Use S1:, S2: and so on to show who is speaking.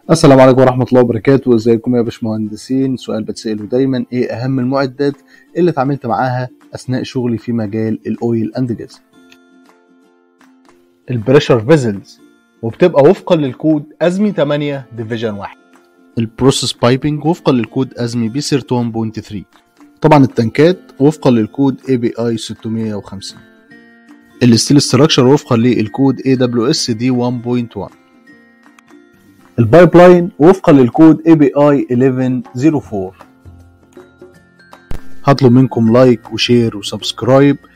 S1: السلام عليكم ورحمة الله وبركاته ازيكم يا باشمهندسين سؤال بتسأله دايما ايه اهم المعدات اللي اتعاملت معاها اثناء شغلي في مجال الاويل اند جاز البريشر فيزلز وبتبقى وفقا للكود ازمي 8 ديفيجن 1 البروسيس بايبنج وفقا للكود ازمي بي 1.3 طبعا التنكات وفقا للكود اي بي اي 650 الستيل ستراكشر وفقا للكود اي دبليو اس دي 1.1 البايب لاين وفقا للكود اي بي اي 1104 هطلب منكم لايك وشير وسبسكرايب